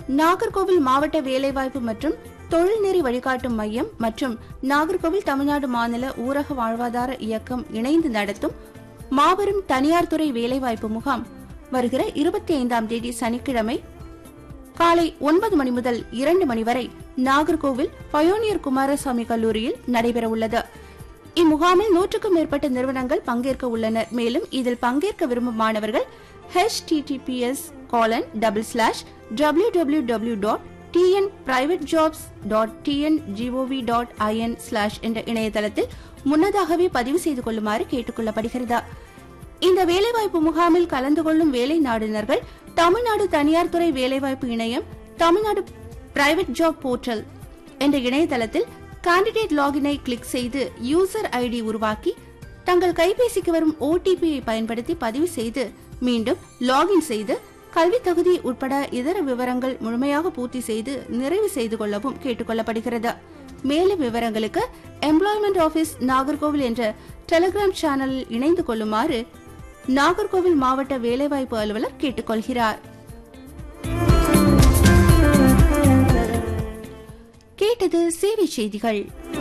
நாகர்கோவில் மாவட்ட வேலைவாய்ப்பு மற்றும் தொழில்நெறி வழிகாட்டும் மையம் மற்றும் நாகர்கோவில் தமிழ்நாடு மாநில ஊரக வாழ்வாதார இயக்கம் இணைந்து நடத்தும் மாபெரும் தனியார் துறை வேலைவாய்ப்பு முகாம் வருகிற இருபத்தி ஐந்தாம் தேதி சனிக்கிழமை காலை ஒன்பது மணி முதல் இரண்டு மணி வரை நாகர்கோவில் பயோனியர் குமாரசாமி கல்லூரியில் நடைபெறவுள்ளது இம்முகாமில் நூற்றுக்கும் மேற்பட்ட நிறுவனங்கள் பங்கேற்க உள்ளனர் மேலும் இதில் பங்கேற்க விரும்பும் மாணவர்கள் HTTPS colon double slash W W W dot TN private jobs dot TN GOV dot IN slash என்ற இணையதளத்தில் முன்னதாகவே பதிவு செய்து கொள்ளுமாறு கேட்டுக் கொள்ளப்படுகிறது இந்த வேலைவாய்ப்பு முகாமில் கலந்து கொள்ளும் வேலை நாடினர்கள் தமிழ்நாடு தனியார் துறை வேலைவாய்ப்பு இணையம் தமிழ்நாடு பிரைவேட் ஜாப் போர்ட்டல் என்ற இணையதளத்தில் கேண்டிடேட் லாகினை கிளிக் செய்து யூசர் ஐடி உருவாக்கி தங்கள் கைபேசிக்கு வரும் ஓடிபியை பயன்படுத்தி பதிவு செய்து மீண்டும் லாகின் செய்து கல்வி தகுதி உட்பட இதர விவரங்கள் முழுமையாக பூர்த்தி செய்து நிறைவு செய்து கொள்ளவும் கேட்டுக்கொள்ளப்படுகிறது மேலும் விவரங்களுக்கு எம்ப்ளாய்மெண்ட் ஆபீஸ் நாகர்கோவில் என்ற டெலிகிராம் சேனலில் இணைந்து கொள்ளுமாறு நாகர்கோவில் மாவட்ட வேலைவாய்ப்பு அலுவலர் கேட்டுக்கொள்கிறார் கேட்டது சேவை செய்திகள்